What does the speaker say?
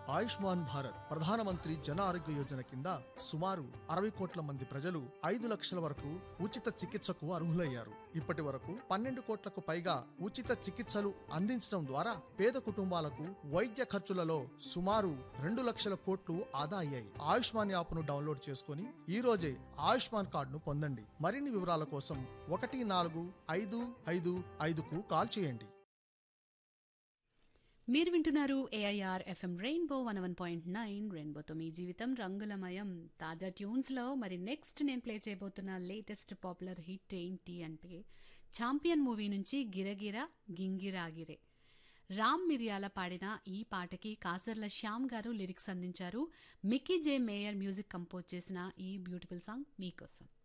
ఆయుష్మాన్ భారత్ ప్రధానమంత్రి జన ఆరోగ్య యోజన కింద సుమారు అరవై కోట్ల మంది ప్రజలు ఐదు లక్షల వరకు ఉచిత చికిత్సకు అర్హులయ్యారు ఇప్పటి వరకు పన్నెండు కోట్లకు పైగా ఉచిత చికిత్సలు అందించడం ద్వారా పేద కుటుంబాలకు వైద్య ఖర్చులలో సుమారు రెండు లక్షల కోట్లు ఆదా అయ్యాయి ఆయుష్మాన్ యాప్ను డౌన్లోడ్ చేసుకుని ఈ రోజే ఆయుష్మాన్ కార్డును పొందండి మరిన్ని వివరాల కోసం ఒకటి నాలుగు ఐదు ఐదు ఐదుకు కాల్ చేయండి మీరు వింటున్నారు AIR FM rainbow one one point nine రెయిన్బోతో మీ జీవితం రంగులమయం తాజా ట్యూన్స్లో మరి నెక్స్ట్ నేను ప్లే చేయబోతున్న లేటెస్ట్ పాపులర్ హిట్ ఏంటి అంటే ఛాంపియన్ మూవీ నుంచి గిరగిర గింగిరాగిరే రామ్ మిరియాల పాడిన ఈ పాటకి కాసర్ల శ్యామ్ గారు లిరిక్స్ అందించారు మిక్కీ జే మేయర్ మ్యూజిక్ కంపోజ్ చేసిన ఈ బ్యూటిఫుల్ సాంగ్ మీకోసం